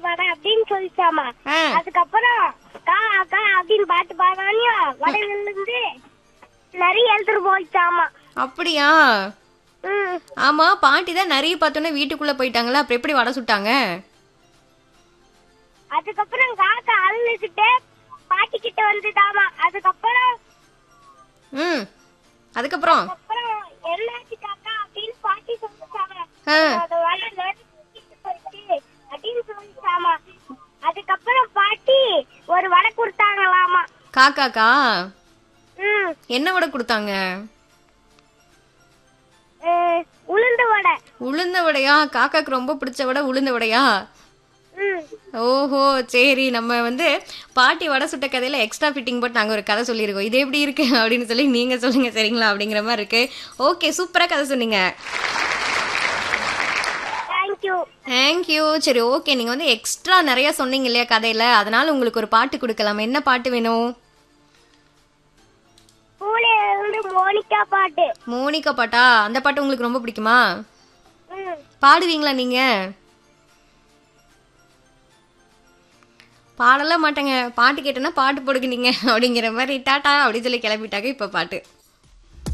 பாட அப்படின்னு சொல்லிச்சாமா ஆ. அதுக்கப்புறம் கா கா அப்படின்னு பாட்டு பாடானியும் வடையில இருந்து நிறைய எழுத்துட்டு போயிச்சாமா அப்படியா ம் ஆமா பாட்டி தான் நிறைய பார்த்தோன்னே வீட்டுக்குள்ள போயிட்டாங்களா அப்புறம் எப்படி வடை சுட்டாங்க அதுக்கப்புறம் காக்கா அழுதுகிட்டு பாட்டி கிட்ட வந்துதாமா அதுக்கப்புறம் ம் அதுக்கப்புறம் அப்புறம் என்னாச்சு காக்கா அப்படின்னு பாட்டி சொல்லிச்சாமா ஆ. அது வடை நடு தூக்கிட்டு போயிடுச்சு அப்படின்னு சொல்லிச்சாமா அதுக்கப்புறம் பாட்டி ஒரு வடை கொடுத்தாங்களாமா காக்காக்கா ம் என்ன வடை கொடுத்தாங்க அஹ், உளுந்து வடை உளுந்த வடையா காக்காக்கு ரொம்ப பிடிச்ச வடை உளுந்த வடையா ம் ஓஹோ சரி நம்ம வந்து பாட்டி வடை சுட்ட கதையில எக்ஸ்ட்ரா ஃபிட்டிங் போட்டு நாங்க ஒரு கதை சொல்லியிருக்கோம் இது எப்படி இருக்கு அப்படின்னு சொல்லி நீங்க சொல்லுங்க சரிங்களா அப்படிங்கிற மாதிரி இருக்கு ஓகே சூப்பரா கதை சொன்னீங்க தேங்க்யூ தேங்க்யூ சரி ஓகே நீங்க வந்து எக்ஸ்ட்ரா நிறைய சொன்னீங்க இல்லையா கதையில அதனால உங்களுக்கு ஒரு பாட்டு கொடுக்கலாம் என்ன பாட்டு வேணும் ஸ்கூல்ல இருந்து மோனிகா பாட்டு மோனிகா பாட்டா அந்த பாட்டு உங்களுக்கு ரொம்ப பிடிக்குமா ம் பாடுவீங்களா நீங்க பாடலாம் மாட்டேங்க பாட்டு கேட்டேன்னா பாட்டு போடுங்க நீங்க அப்படிங்கிற மாதிரி டாட்டா அப்படின்னு சொல்லி கிளம்பிட்டாங்க இப்ப பாட்டு